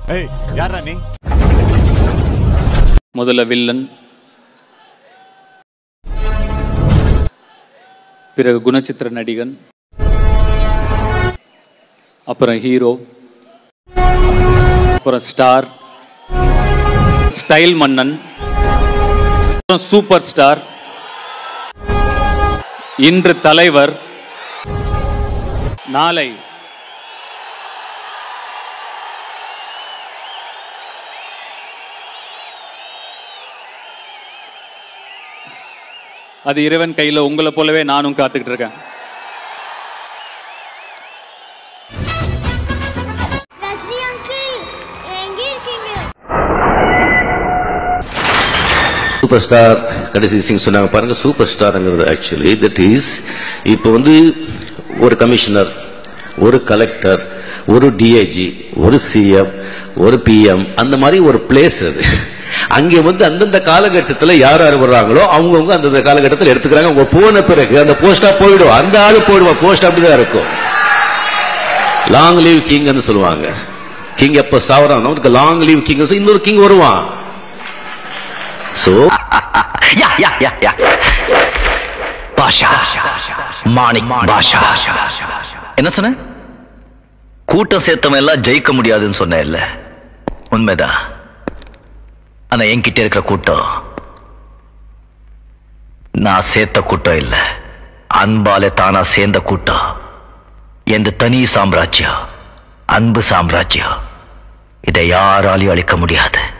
ஏய் யாரா நீ முதல்ல வில்லன் பிறகு குணச்சித்திர நடிகன் அப்புறம் ஹீரோ அப்புறம் ஸ்டார் ஸ்டைல் மன்னன் அப்புறம் சூப்பர் ஸ்டார் இன்று தலைவர் நாளை அது இறைவன் கையில உங்களை போலவே நானும் காத்துக்கிட்டு இருக்கேன் ரஜினி அங்கிள் எங்க இருக்கீங்க சூப்பர் ஸ்டார் கடைசி சிங் சொன்னாங்க பாருங்க சூப்பர் ஸ்டார்ங்கிறது ஆக்சுவலி தட் இஸ் இப்போ வந்து ஒரு கமிஷனர் ஒரு கலெக்டர் ஒரு டிஐஜி ஒரு சிஎம் ஒரு பிஎம் அந்த மாதிரி ஒரு பிளேஸ் அது அங்கே வந்து அந்தந்த காலகட்டத்தில் யார் யார் வர்றாங்களோ அவங்கவுங்க அந்தந்த காலகட்டத்தில் எடுத்துக்கிறாங்க அவங்க போன பிறகு அந்த போஸ்டா போயிடும் அந்த ஆளு போயிடுவான் போஸ்ட் அப்படிதான் இருக்கும் லாங் லீவ் கிங்னு சொல்லுவாங்க கிங் எப்போ சாவறானோ அவனுக்கு லாங் லீவ் கிங் இன்னொரு கிங் வருவான் so yeah yeah yeah yeah Baasha Manik Baasha என்ன சொன்ன கூட்டம் சேர்த்தவன் எல்லாம் ஜெயிக்க முடியாதுன்னு சொன்ன இல்ல உண்மைதான் ஆனா என்கிட்ட இருக்கிற கூட்டம் நான் சேர்த்த கூட்டம் இல்ல அன்பால தானா சேர்ந்த கூட்டம் எந்த தனி சாம்ராஜ்யம் அன்பு சாம்ராஜ்யம் இதை யாராலையும் அழிக்க முடியாது